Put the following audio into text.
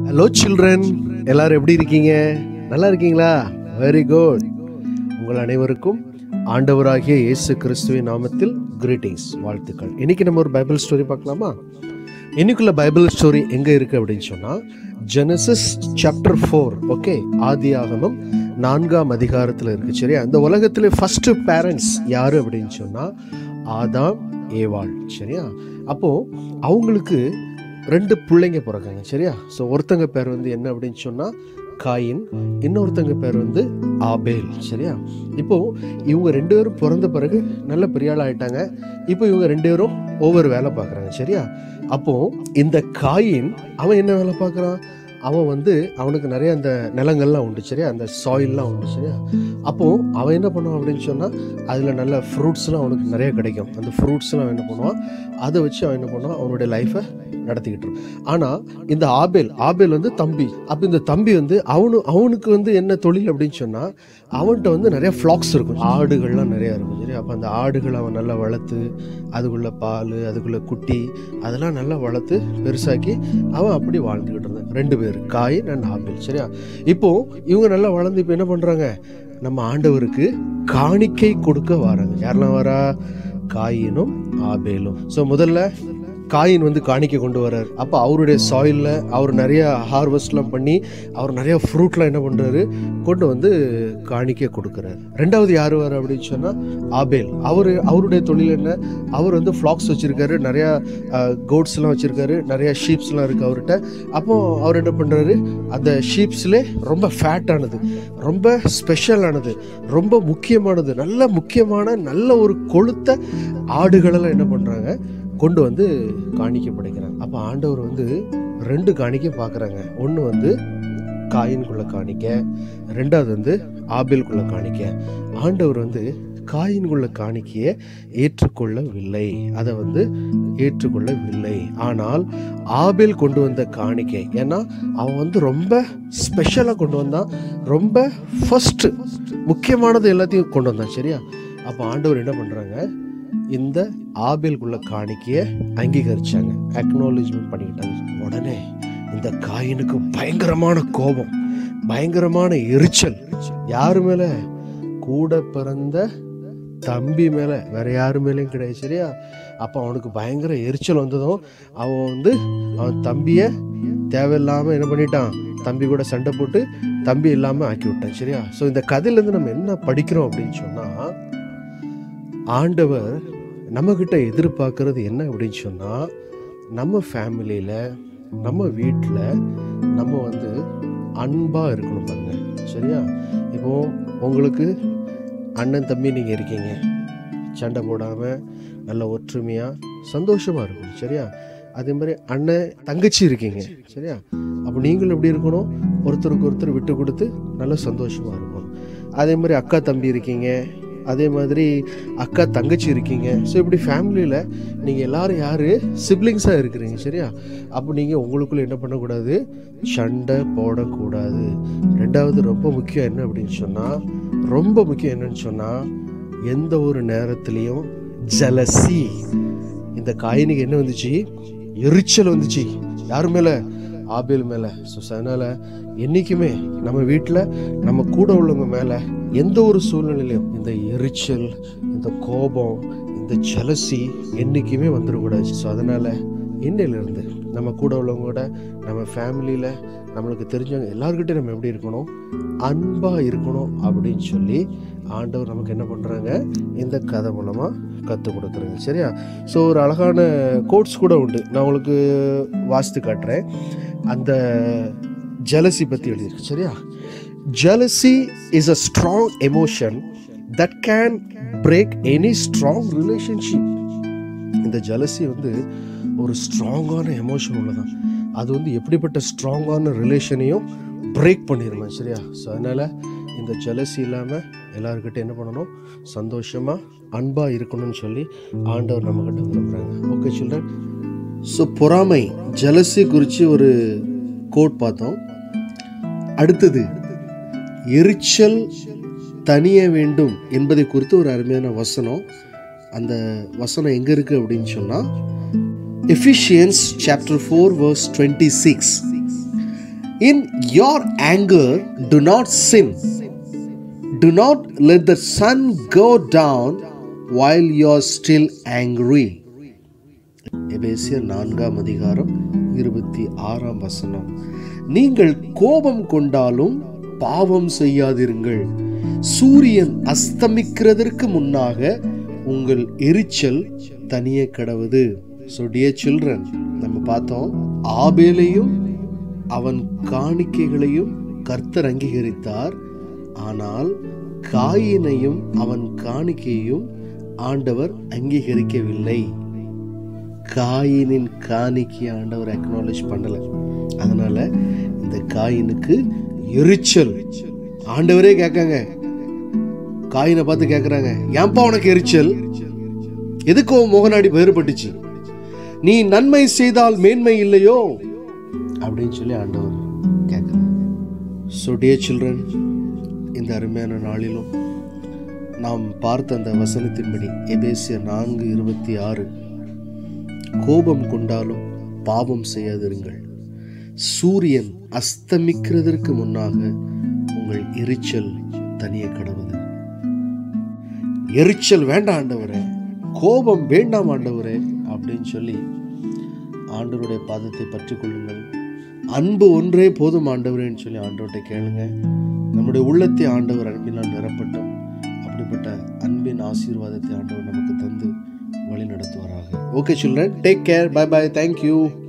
hello children எல்லாரும் எப்படி இருக்கீங்க நல்லா இருக்கீங்களா வெரி குட் உங்கள் அனைவருக்கும் ஆண்டவராகிய இயேசு கிறிஸ்துவின் நாமத்தில் கிரீட்டிங்ஸ் வாழ்த்துக்கள் இன்னைக்கு நம்ம ஒரு பைபிள் ஸ்டோரி பார்க்கலாமா இன்னைக்குள்ள பைபிள் ஸ்டோரி எங்க இருக்கு அப்படின்னு சொன்னா ஜெனசிஸ் சாப்டர் ஃபோர் ஓகே ஆதி ஆகமம் நான்காம் அதிகாரத்தில் இருக்கு சரியா அந்த உலகத்துல ஃபர்ஸ்ட் பேரண்ட்ஸ் யாரு அப்படின்னு சொன்னா ஆதாம் ஏவாள் சரியா அப்போ அவங்களுக்கு ரெண்டு பிள்ளைங்க பிறக்காங்க சரியா ஸோ ஒருத்தங்க பேர் வந்து என்ன அப்படின்னு சொன்னால் காயின் இன்னொருத்தங்க பேர் வந்து ஆபேல் சரியா இப்போ இவங்க ரெண்டு பேரும் பிறந்த பிறகு நல்ல பெரிய ஆள் ஆயிட்டாங்க இப்போ இவங்க ரெண்டு பேரும் ஒவ்வொரு வேலை பார்க்குறாங்க சரியா அப்போ இந்த காயின் அவன் என்ன வேலை பார்க்குறான் அவன் வந்து அவனுக்கு நிறைய அந்த நிலங்கள்லாம் உண்டு சரியா அந்த சாயில்லாம் உண்டு சரியா அப்போ அவன் என்ன பண்ணுவான் அப்படின்னு சொன்னால் அதில் நல்ல ஃப்ரூட்ஸ்லாம் அவனுக்கு நிறைய கிடைக்கும் அந்த ஃப்ரூட்ஸ்லாம் அவன் என்ன பண்ணுவான் அதை வச்சு அவன் என்ன பண்ணுவான் அவனுடைய லைஃப்பை நடத்திக்கிட்டு இருப்பான் ஆனால் இந்த ஆபேல் ஆபேல் வந்து தம்பி அப்போ இந்த தம்பி வந்து அவனு அவனுக்கு வந்து என்ன தொழில் அப்படின்னு சொன்னால் அவன்கிட்ட வந்து நிறைய ஃப்ளாக்ஸ் இருக்கும் ஆடுகள்லாம் நிறையா இருக்கும் சரி அப்போ அந்த ஆடுகளை அவன் நல்லா வளர்த்து அதுக்குள்ள பால் அதுக்குள்ள குட்டி அதெல்லாம் நல்லா வளர்த்து பெருசாக்கி அவன் அப்படி வாழ்ந்துக்கிட்டு இருந்தான் ரெண்டு பேர் காயின் அண்ட் ஆபேல் சரியா இப்போ இவங்க நல்லா வளர்ந்து இப்போ என்ன பண்ணுறாங்க நம்ம ஆண்டவருக்கு காணிக்கை கொடுக்க வராங்க யாரெல்லாம் வரா காயினும் ஆபேலும் ஸோ முதல்ல காயின் வந்து காணிக்க கொண்டு வர்றாரு அப்போ அவருடைய சாயிலில் அவர் நிறைய ஹார்வெஸ்ட்லாம் பண்ணி அவர் நிறைய ஃப்ரூட்லாம் என்ன பண்ணுறாரு கொண்டு வந்து காணிக்க கொடுக்குறாரு ரெண்டாவது யார் வர அப்படின்னு சொன்னால் ஆபேல் அவர் அவருடைய தொழில் என்ன அவர் வந்து ஃப்ளாக்ஸ் வச்சுருக்காரு நிறையா கோட்ஸ்லாம் வச்சுருக்காரு நிறையா ஷீப்ஸ்லாம் இருக்குது அவர்கிட்ட அப்போ அவர் என்ன பண்ணுறாரு அந்த ஷீப்ஸ்லே ரொம்ப ஃபேட்டானது ரொம்ப ஸ்பெஷலானது ரொம்ப முக்கியமானது நல்ல முக்கியமான நல்ல ஒரு கொளுத்த ஆடுகளெல்லாம் என்ன பண்ணுறாங்க கொண்டு வந்து காணிக்க படைக்கிறாங்க அப்போ ஆண்டவர் வந்து ரெண்டு காணிக்க பார்க்குறாங்க ஒன்று வந்து காயின்குள்ள காணிக்க ரெண்டாவது வந்து ஆபேல்குள்ள காணிக்க ஆண்டவர் வந்து காயின்குள்ள காணிக்கையை ஏற்றுக்கொள்ளவில்லை அதை வந்து ஏற்றுக்கொள்ளவில்லை ஆனால் ஆபேல் கொண்டு வந்த காணிக்கை ஏன்னா அவன் வந்து ரொம்ப ஸ்பெஷலாக கொண்டு வந்தான் ரொம்ப ஃபஸ்ட்டு முக்கியமானது எல்லாத்தையும் கொண்டு வந்தான் சரியா அப்போ ஆண்டவர் என்ன பண்ணுறாங்க இந்த ஆபேல்குள்ள காணிக்கையை அங்கீகரிச்சாங்க அக்னாலேஜ்மெண்ட் பண்ணிக்கிட்டாங்க உடனே இந்த காயினுக்கு பயங்கரமான கோபம் பயங்கரமான எரிச்சல் யாரு மேல கூட பிறந்த தம்பி மேல வேற யாரு மேலேயும் கிடையாது சரியா அப்போ அவனுக்கு பயங்கர எரிச்சல் வந்ததும் அவன் வந்து அவன் தம்பிய தேவையில்லாம என்ன பண்ணிட்டான் தம்பி கூட சண்டை போட்டு தம்பி இல்லாம ஆக்கி விட்டான் சரியா ஸோ இந்த கதையிலேருந்து நம்ம என்ன படிக்கிறோம் அப்படின்னு சொன்னா ஆண்டவர் நம்மக்கிட்ட எதிர்பார்க்கறது என்ன அப்படின்னு சொன்னால் நம்ம ஃபேமிலியில் நம்ம வீட்டில் நம்ம வந்து அன்பாக இருக்கணும் பாருங்க சரியா இப்போ உங்களுக்கு அண்ணன் தம்பி நீங்கள் இருக்கீங்க சண்டை போடாமல் நல்ல ஒற்றுமையாக சந்தோஷமாக இருக்கணும் சரியா அதே மாதிரி அண்ணன் தங்கச்சி இருக்கீங்க சரியா அப்போ நீங்களும் எப்படி இருக்கணும் ஒருத்தருக்கு ஒருத்தர் விட்டு கொடுத்து நல்ல சந்தோஷமாக இருக்கணும் அதே மாதிரி அக்கா தம்பி இருக்கீங்க அதே மாதிரி அக்கா தங்கச்சி இருக்கீங்க ஸோ இப்படி ஃபேமிலியில் நீங்கள் எல்லாரும் யார் சிப்ளிங்ஸாக இருக்கிறீங்க சரியா அப்போ நீங்கள் உங்களுக்குள்ளே என்ன பண்ணக்கூடாது சண்டை போடக்கூடாது ரெண்டாவது ரொம்ப முக்கியம் என்ன அப்படின்னு சொன்னால் ரொம்ப முக்கியம் என்னன்னு சொன்னால் எந்த ஒரு நேரத்துலையும் ஜலசி இந்த காயினுக்கு என்ன வந்துச்சு எரிச்சல் வந்துச்சு யார் மேலே ஆபேல் மேலே ஸோ அதனால் என்றைக்குமே நம்ம வீட்டில் நம்ம கூட உள்ளவங்க மேலே எந்த ஒரு சூழ்நிலையிலையும் இந்த எரிச்சல் இந்த கோபம் இந்த ஜலசி என்றைக்குமே வந்துடக்கூடாது ஸோ அதனால் இன்னையிலேருந்து நம்ம கூட உள்ளவங்களோட நம்ம ஃபேமிலியில் நம்மளுக்கு தெரிஞ்சவங்க எல்லாருக்கிட்டையும் நம்ம எப்படி இருக்கணும் அன்பாக இருக்கணும் அப்படின்னு சொல்லி ஆண்டவர் நமக்கு என்ன பண்ணுறாங்க இந்த கதை மூலமாக கற்றுக் கொடுக்குறாங்க சரியா ஸோ ஒரு அழகான கோட்ஸ் கூட உண்டு நான் உங்களுக்கு வாசித்து காட்டுறேன் அந்த ஜலசி பற்றி எழுதியிருக்கு சரியா jealousy is a strong emotion that can break any strong relationship இந்த ஜலசி வந்து ஒரு ஸ்ட்ராங்கான எமோஷன் உள்ளதான் அது வந்து எப்படிப்பட்ட ஸ்ட்ராங்கான ரிலேஷனையும் பிரேக் பண்ணிடுமா சரியா ஸோ அதனால் இந்த ஜலசி இல்லாமல் எல்லாருக்கிட்ட என்ன பண்ணணும் சந்தோஷமாக அன்பாக இருக்கணும்னு சொல்லி ஆண்டவர் நம்மக்கிட்ட விரும்புகிறாங்க ஓகே சில்ட்ரன் ஸோ பொறாமை ஜலசி குறித்து ஒரு கோட் பார்த்தோம் அடுத்தது எரிச்சல் தனிய வேண்டும் என்பதை குறித்து ஒரு அருமையான வசனம் அந்த வசனம் எங்கே இருக்குது அப்படின்னு சொன்னால் Ephesians chapter four verse twenty six in your anger do not sin do not let the sun go down while you are still angry எபேசியர் நான்காம் அதிகாரம் இருபத்தி ஆறாம் வசனம் நீங்கள் கோபம் கொண்டாலும் பாவம் செய்யாதிருங்கள் சூரியன் அஸ்தமிக்கிறதற்கு முன்னாக உங்கள் எரிச்சல் தனிய கடவுது ஸோ டியர் சில்ட்ரன் நம்ம பார்த்தோம் ஆபேலையும் அவன் காணிக்கைகளையும் கர்த்தர் அங்கீகரித்தார் ஆனால் காயினையும் அவன் காணிக்கையையும் ஆண்டவர் அங்கீகரிக்கவில்லை காயினின் காணிக்கை ஆண்டவர் அக்னாலேஜ் பண்ணல அதனால இந்த காயினுக்கு எரிச்சல் ஆண்டவரே கேட்காங்க காயினை பார்த்து கேட்குறாங்க ஏன்பா உனக்கு எரிச்சல் எதுக்கு உன் முகநாடி வேறுபட்டுச்சு நீ நன்மை செய்தால் மேன்மை இல்லையோ அப்படின்னு சொல்லி ஆண்டவர் கேட்குறாங்க ஸோ டியர் சில்ட்ரன் இந்த அருமையான நாளிலும் நாம் பார்த்த அந்த வசனத்தின்படி எபேசிய நான்கு இருபத்தி ஆறு கோபம் கொண்டாலும் பாவம் செய்யாதிருங்கள் சூரியன் அஸ்தமிக்கிறதற்கு முன்னாக உங்கள் எரிச்சல் தனிய கடவுது எரிச்சல் வேண்டாம் ஆண்டவரே கோபம் வேண்டாம் ஆண்டவரே அப்படின்னு சொல்லி ஆண்டவருடைய பாதத்தை பற்றி கொள்ளுங்கள் அன்பு ஒன்றே போதும் ஆண்டவரேன்னு சொல்லி ஆண்டவர்கிட்ட கேளுங்க நம்முடைய உள்ளத்தை ஆண்டவர் அன்பினால் நிரப்பட்டும் அப்படிப்பட்ட அன்பின் ஆசீர்வாதத்தை ஆண்டவர் நமக்கு தந்து வழி நடத்துவாராக okay children take care bye bye thank you